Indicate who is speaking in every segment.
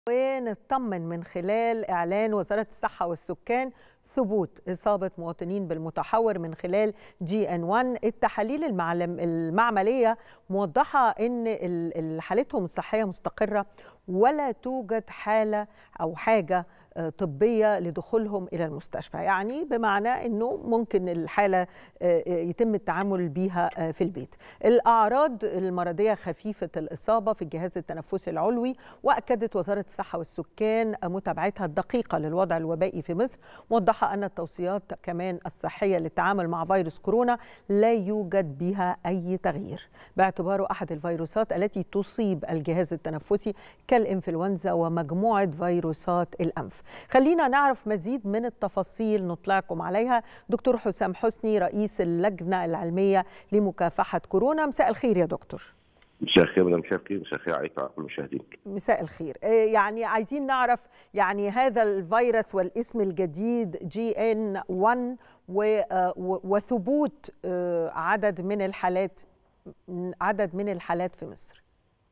Speaker 1: ونطمن من خلال إعلان وزارة الصحة والسكان ثبوت إصابة مواطنين بالمتحور من خلال جي ان 1 التحاليل المعلم المعملية موضحة أن حالتهم الصحية مستقرة ولا توجد حالة أو حاجة طبيه لدخولهم الى المستشفى يعني بمعنى انه ممكن الحاله يتم التعامل بها في البيت الاعراض المرضيه خفيفه الاصابه في الجهاز التنفسي العلوي واكدت وزاره الصحه والسكان متابعتها الدقيقه للوضع الوبائي في مصر موضحه ان التوصيات كمان الصحيه للتعامل مع فيروس كورونا لا يوجد بها اي تغيير باعتباره احد الفيروسات التي تصيب الجهاز التنفسي كالانفلونزا ومجموعه فيروسات الانف خلينا نعرف مزيد من التفاصيل نطلعكم عليها دكتور حسام حسني رئيس اللجنة العلمية لمكافحة كورونا مساء الخير يا دكتور
Speaker 2: مساء الخير مدام شرقي مساء الخير عليك وعلى كل المشاهدين
Speaker 1: مساء الخير يعني عايزين نعرف يعني هذا الفيروس والاسم الجديد جي ان 1 وثبوت عدد من الحالات عدد من الحالات في مصر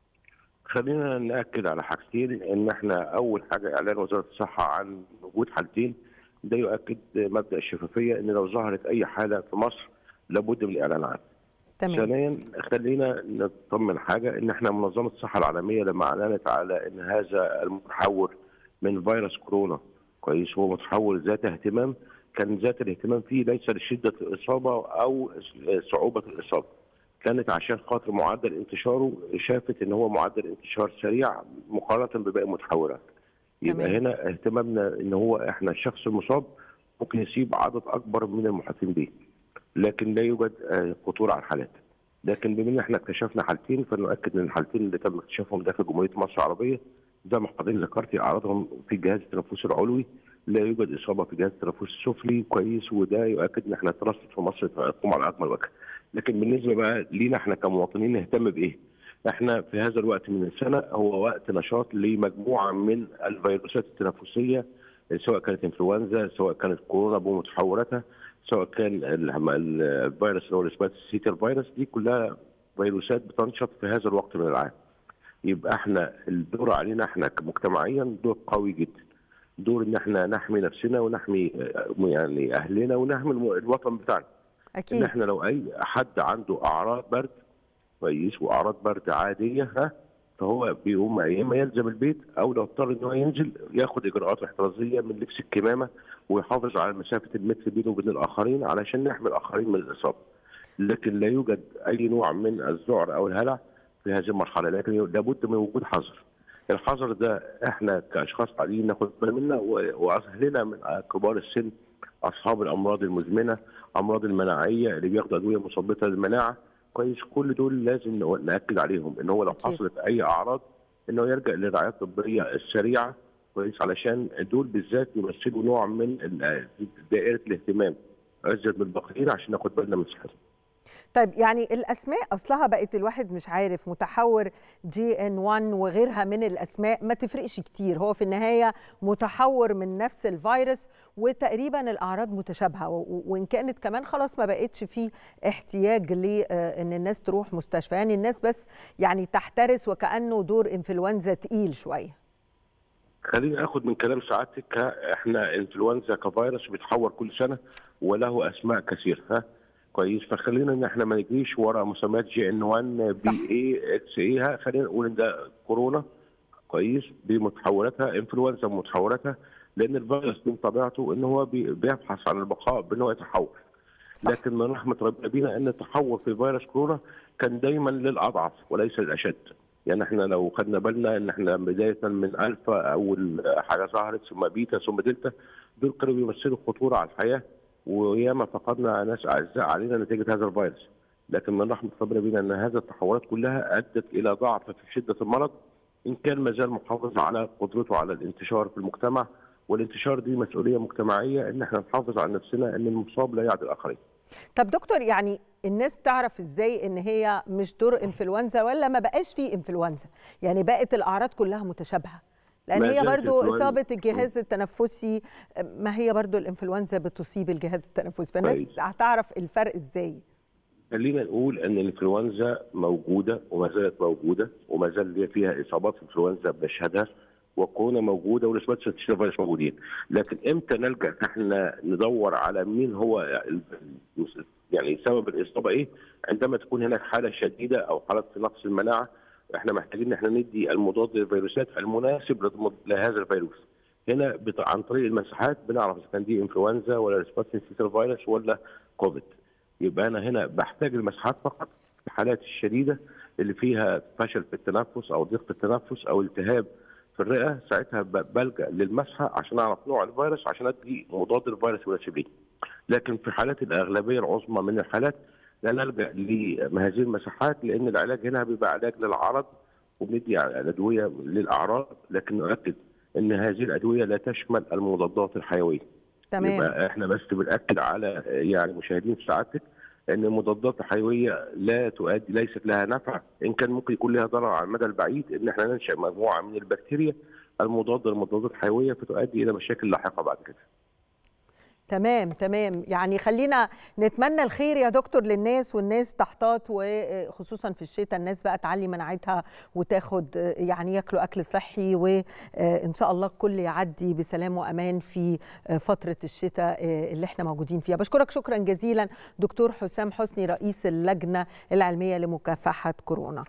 Speaker 2: خلينا ناكد على حاجتين ان احنا اول حاجه اعلان وزاره الصحه عن وجود حالتين ده يؤكد مبدا الشفافيه ان لو ظهرت اي حاله في مصر لابد من الاعلان عنها.
Speaker 1: تمام.
Speaker 2: ثانيا خلينا نطمن حاجه ان احنا منظمه الصحه العالميه لما اعلنت على ان هذا المتحور من فيروس كورونا كويس هو متحور ذات اهتمام كان ذات الاهتمام فيه ليس لشده الاصابه او صعوبه الاصابه. كانت عشان خاطر معدل انتشاره شافت ان هو معدل انتشار سريع مقارنه بباقي المتحورات. يبقى
Speaker 1: تمام.
Speaker 2: هنا اهتمامنا ان هو احنا الشخص المصاب ممكن يصيب عدد اكبر من المحيطين به. لكن لا يوجد خطوره على الحالات. لكن بما ان احنا اكتشفنا حالتين فنؤكد ان الحالتين اللي تم اكتشافهم داخل جمهوريه مصر العربيه زي ما حضرتك ذكرتي اعراضهم في الجهاز التنفسي العلوي لا يوجد اصابه في الجهاز التنفسي السفلي كويس وده يؤكد ان احنا ترصد في مصر تقوم على اكمل وجه. لكن بالنسبه بقى لينا احنا كمواطنين نهتم بايه؟ احنا في هذا الوقت من السنه هو وقت نشاط لمجموعه من الفيروسات التنفسيه سواء كانت انفلونزا سواء كانت كورونا بمتحوراتها سواء كان الفيروس اللي هو السباتيسيتر فيروس دي كلها فيروسات بتنشط في هذا الوقت من العام. يبقى احنا الدور علينا احنا كمجتمعيا دور قوي جدا. دور ان احنا نحمي نفسنا ونحمي يعني اهلنا ونحمي الوطن بتاعنا.
Speaker 1: اكيد
Speaker 2: ان احنا لو اي حد عنده اعراض برد كويس واعراض برد عاديه ها فهو بيقوم يا اما يلزم البيت او لو اضطر ان هو ينزل ياخد اجراءات احترازيه من لبس الكمامه ويحافظ على مسافه المتر بينه وبين الاخرين علشان نحمي الاخرين من الاصابه. لكن لا يوجد اي نوع من الذعر او الهلع في هذه المرحله لكن لابد من وجود حذر. الحذر ده احنا كاشخاص عاديين ناخد بالنا منه واهلنا من كبار السن اصحاب الامراض المزمنه امراض المناعيه اللي بياخدوا ادويه مثبطه للمناعه كويس كل دول لازم ناكد عليهم ان هو لو
Speaker 1: أكيد.
Speaker 2: حصلت اي اعراض انه يلجا للرعايه الطبيه السريعه كويس علشان دول بالذات يمثلوا نوع من دائره الاهتمام ازيد من الباقيين عشان ناخد بالنا من صحتهم
Speaker 1: طيب يعني الاسماء اصلها بقت الواحد مش عارف متحور جي ان 1 وغيرها من الاسماء ما تفرقش كتير هو في النهايه متحور من نفس الفيروس وتقريبا الاعراض متشابهه وان كانت كمان خلاص ما بقتش في احتياج لان الناس تروح مستشفى يعني الناس بس يعني تحترس وكانه دور انفلونزا تقيل شويه
Speaker 2: خليني اخد من كلام سعادتك احنا انفلونزا كفيروس بيتحور كل سنه وله اسماء كثيره ها كويس فخلينا ان احنا ما نجريش ورا مسميات جي ان 1 بي اي اكس اي خلينا نقول ان ده كورونا كويس بمتحوراتها انفلونزا بمتحوراتها لان الفيروس من طبيعته ان هو بيبحث عن البقاء بان هو يتحور صح. لكن من رحمه ربنا بينا ان التحور في فيروس كورونا كان دايما للاضعف وليس للاشد يعني احنا لو خدنا بالنا ان احنا بدايه من الفا اول حاجه ظهرت ثم بيتا ثم دلتا دول كانوا بيمثلوا خطوره على الحياه وياما فقدنا ناس اعزاء علينا نتيجه هذا الفيروس لكن من رحمه ربنا بينا ان هذه التحورات كلها ادت الى ضعف في شده المرض ان كان ما زال محافظ على قدرته على الانتشار في المجتمع والانتشار دي مسؤوليه مجتمعيه ان احنا نحافظ على نفسنا ان المصاب لا يعدي الاخرين.
Speaker 1: طب دكتور يعني الناس تعرف ازاي ان هي مش دور انفلونزا ولا ما بقاش في انفلونزا يعني بقت الاعراض كلها متشابهه لان هي برضو اصابه الجهاز التنفسي ما هي برضو الانفلونزا بتصيب الجهاز التنفسي فالناس هتعرف الفرق ازاي
Speaker 2: خلينا نقول ان الانفلونزا موجوده وما زالت موجوده وما زال فيها اصابات انفلونزا بنشهدها والكورونا موجوده والاسبات سنتيشن فيروس موجودين لكن امتى نلجا احنا ندور على مين هو يعني سبب الاصابه ايه عندما تكون هناك حاله شديده او حاله نقص المناعه احنا محتاجين ان احنا ندي المضاد للفيروسات المناسب لهذا الفيروس هنا عن طريق المساحات بنعرف اذا كان دي انفلونزا ولا ريسباتين فيروس ولا كوفيد يبقى انا هنا بحتاج المساحات فقط في الحالات الشديده اللي فيها فشل في التنفس او ضيق في التنفس او التهاب في الرئه ساعتها بلجا للمسحه عشان اعرف نوع الفيروس عشان ادي مضاد الفيروس يناسب لكن في حالات الاغلبيه العظمى من الحالات لا نلجا لهذه المساحات لان العلاج هنا بيبقى علاج للعرض وبندي الادويه للاعراض لكن نؤكد ان هذه الادويه لا تشمل المضادات الحيويه.
Speaker 1: تمام
Speaker 2: يبقى احنا بس بناكد على يعني مشاهدين سعادتك ان المضادات الحيويه لا تؤدي ليست لها نفع ان كان ممكن يكون لها ضرر على المدى البعيد ان احنا ننشا مجموعه من البكتيريا المضاده للمضادات الحيويه فتؤدي الى مشاكل لاحقه بعد كده.
Speaker 1: تمام تمام يعني خلينا نتمنى الخير يا دكتور للناس والناس تحتاط وخصوصا في الشتاء الناس بقى تعلي مناعتها وتاخد يعني ياكلوا اكل صحي وان شاء الله الكل يعدي بسلام وامان في فتره الشتاء اللي احنا موجودين فيها بشكرك شكرا جزيلا دكتور حسام حسني رئيس اللجنه العلميه لمكافحه كورونا